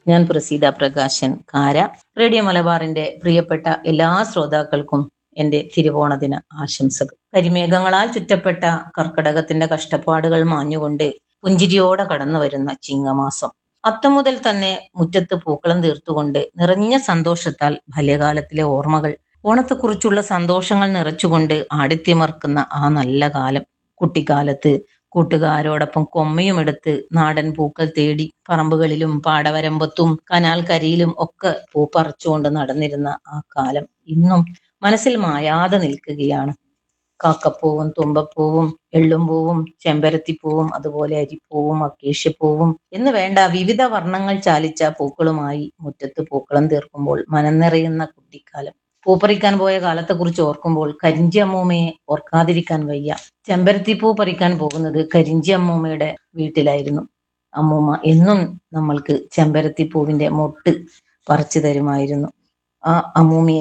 ഞാൻ പ്രസീത പ്രകാശൻ കാര റേഡിയോ മലബാറിന്റെ പ്രിയപ്പെട്ട എല്ലാ ശ്രോതാക്കൾക്കും എന്റെ തിരുവോണ ദിന ആശംസകൾ കരിമേഘങ്ങളാൽ ചുറ്റപ്പെട്ട കർക്കടകത്തിന്റെ കഷ്ടപ്പാടുകൾ മാഞ്ഞുകൊണ്ട് പുഞ്ചിരിയോടെ കടന്നു വരുന്ന ചിങ്ങമാസം അത്തം മുതൽ തന്നെ മുറ്റത്ത് പൂക്കളം തീർത്തുകൊണ്ട് നിറഞ്ഞ സന്തോഷത്താൽ ബാല്യകാലത്തിലെ ഓർമ്മകൾ ഓണത്തെക്കുറിച്ചുള്ള സന്തോഷങ്ങൾ നിറച്ചുകൊണ്ട് ആടിത്യമർക്കുന്ന ആ നല്ല കാലം കുട്ടിക്കാലത്ത് കൂട്ടുകാരോടൊപ്പം കൊമ്മയുമെടുത്ത് നാടൻ പൂക്കൾ തേടി പറമ്പുകളിലും പാടവരമ്പത്തും കനാൽ കരിയിലും ഒക്കെ പൂ പറിച്ചുകൊണ്ട് നടന്നിരുന്ന ആ കാലം ഇന്നും മനസ്സിൽ മായാതെ നിൽക്കുകയാണ് കാക്കപ്പൂവും തുമ്പപ്പൂവും എള്ളുംപൂവും ചെമ്പരത്തിപ്പൂവും അതുപോലെ അരിപ്പൂവും അക്കേഷ്യപ്പൂവും എന്ന് വേണ്ട വിവിധ വർണ്ണങ്ങൾ ചാലിച്ച പൂക്കളുമായി മുറ്റത്ത് പൂക്കളം തീർക്കുമ്പോൾ മനം നിറയുന്ന കുട്ടിക്കാലം പൂപ്പറിക്കാൻ പോയ കാലത്തെക്കുറിച്ച് ഓർക്കുമ്പോൾ കരിഞ്ചി അമ്മൂമ്മയെ ഓർക്കാതിരിക്കാൻ വയ്യ ചെമ്പരത്തിപ്പൂ പറിക്കാൻ പോകുന്നത് കരിഞ്ചി അമ്മൂമ്മയുടെ വീട്ടിലായിരുന്നു അമ്മൂമ്മ എന്നും നമ്മൾക്ക് ചെമ്പരത്തിപ്പൂവിന്റെ മൊട്ട് പറിച്ചു തരുമായിരുന്നു ആ അമ്മൂമ്മയെ